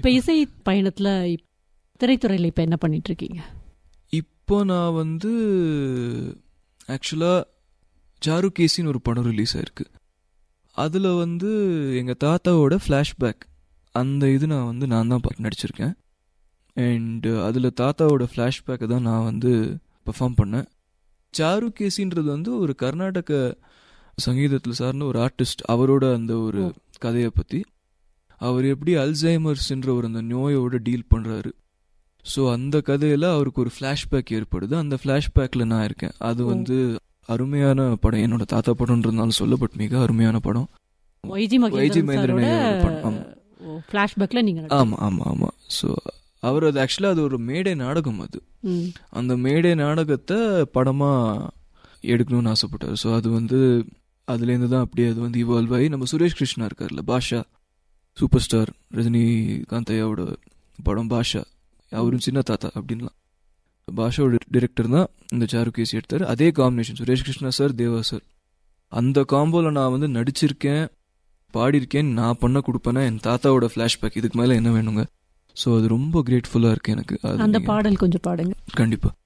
இப்ப இசை பயணத்துல இப்- திரைத்துறையில இப்ப என்ன பண்ணிட்டு இருக்கீங்க இப்போ நான் வந்து ஆக்சுவலாக ஜாருகேசின்னு ஒரு படம் ரிலீஸ் ஆயிருக்கு அதில் வந்து எங்கள் தாத்தாவோட ஃப்ளாஷ்பேக் அந்த இது நான் வந்து நான் தான் பா- நடிச்சிருக்கேன் அண்ட் அதில் தாத்தாவோட ஃப்ளாஷ்பேக்கை தான் நான் வந்து பெர்ஃபார்ம் பண்ணேன் சாருகேசின்றது வந்து ஒரு கர்நாடக சங்கீதத்தில் சார்ந்த ஒரு ஆர்டிஸ்ட் அவரோட அந்த ஒரு ஓ. கதையை பற்றி அவர் எப்படி அல்சைமர்ஸ்ன்ற ஒரு அந்த நோயோட டீல் பண்ணுறாரு ஸோ அந்த கதையில் அவருக்கு ஒரு ஃப்ளாஷ்பேக் ஏற்படுது அந்த ஃப்ளாஷ்பேக்கில் நான் இருக்கேன் அது ஓ. வந்து அருமையான படம் என்னோட தாத்தா படம்ன்றதுனால சொல்லப்பட்ட மிக அருமையான படம் வைஜி வைஜி மகேந்திரன் மகேந்திரன் சாரோட ஐயாவோட படம், ஆமா. பிளாஷ்பேக்ல நீங்க நடிச்சீங்க. ஆமாம் ஆமாம் ஆமாம் ஸோ அவர் அது ஆக்சுவலாக அது ஒரு மேடை நாடகம் அது ம். அந்த மேடை நாடகத்தை படமாக எடுக்கணும்னு ஆசைப்பட்டார் ஸோ அது வந்து அதுலேருந்து தான் அப்படியே அது வந்து இவால்வ் ஆகி நம்ம சுரேஷ் கிருஷ்ணா இருக்கார்ல பாஷா சூப்பர் ஸ்டார் ரஜினிகாந்த் ஐயாவோட படம் பாஷா அவரும் சின்ன தாத்தா அப்படின்லாம் பாஷாவோட டிரெக்டர் தான் இந்த சாருகேசி எடுத்தார் அதே combination Suresh Krishna sir Deva sir அந்த காம்போவில் நான் வந்து நடிச்சிருக்கேன் பாடியிருக்கேன் நான் பண்ண கொடுப்பேன்னா என் தாத்தாவோட ஃப்ளாஷ்பேக் இதுக்கு மேலே என்ன வேணுங்க ஸோ அது ரொம்ப கிரேட்ஃபுல்லாக இருக்கு எனக்கு அது அந்த நீங்க- பாடல் கொஞ்சம் பாடுங்க கண்டிப்பா